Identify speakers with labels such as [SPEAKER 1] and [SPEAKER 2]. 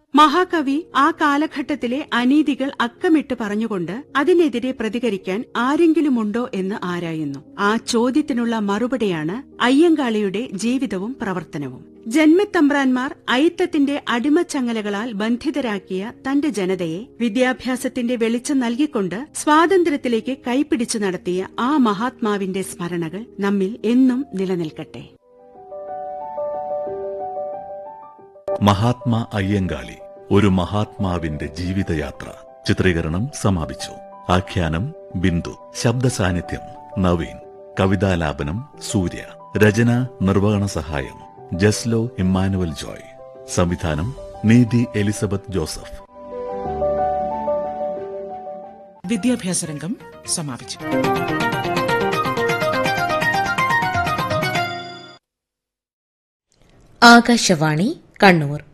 [SPEAKER 1] മഹാകവി ആ കാലഘട്ടത്തിലെ അനീതികൾ അക്കമിട്ട് പറഞ്ഞുകൊണ്ട് അതിനെതിരെ പ്രതികരിക്കാൻ ആരെങ്കിലുമുണ്ടോ എന്ന് ആരായുന്നു ആ ചോദ്യത്തിനുള്ള മറുപടിയാണ് അയ്യങ്കാളിയുടെ ജീവിതവും പ്രവർത്തനവും ജന്മത്തമ്പ്രാൻമാർ അയിത്തത്തിന്റെ അടിമച്ചങ്ങലകളാൽ ബന്ധിതരാക്കിയ തന്റെ ജനതയെ വിദ്യാഭ്യാസത്തിന്റെ വെളിച്ചം നൽകിക്കൊണ്ട് സ്വാതന്ത്ര്യത്തിലേക്ക് കൈപിടിച്ചു നടത്തിയ ആ മഹാത്മാവിന്റെ സ്മരണകൾ നമ്മിൽ എന്നും നിലനിൽക്കട്ടെ
[SPEAKER 2] മഹാത്മാ അയ്യങ്കാളി ഒരു മഹാത്മാവിന്റെ ജീവിതയാത്ര ചിത്രീകരണം സമാപിച്ചു ആഖ്യാനം ബിന്ദു ശബ്ദ സാന്നിധ്യം നവീൻ കവിതാലാപനം സൂര്യ രചന നിർവഹണ സഹായം ജസ്ലോ ഇമ്മാനുവൽ ജോയ് സംവിധാനം നീതി എലിസബത്ത് ജോസഫ്
[SPEAKER 3] വിദ്യാഭ്യാസ രംഗം സമാപിച്ചു
[SPEAKER 4] ആകാശവാണി കണ്ണൂർ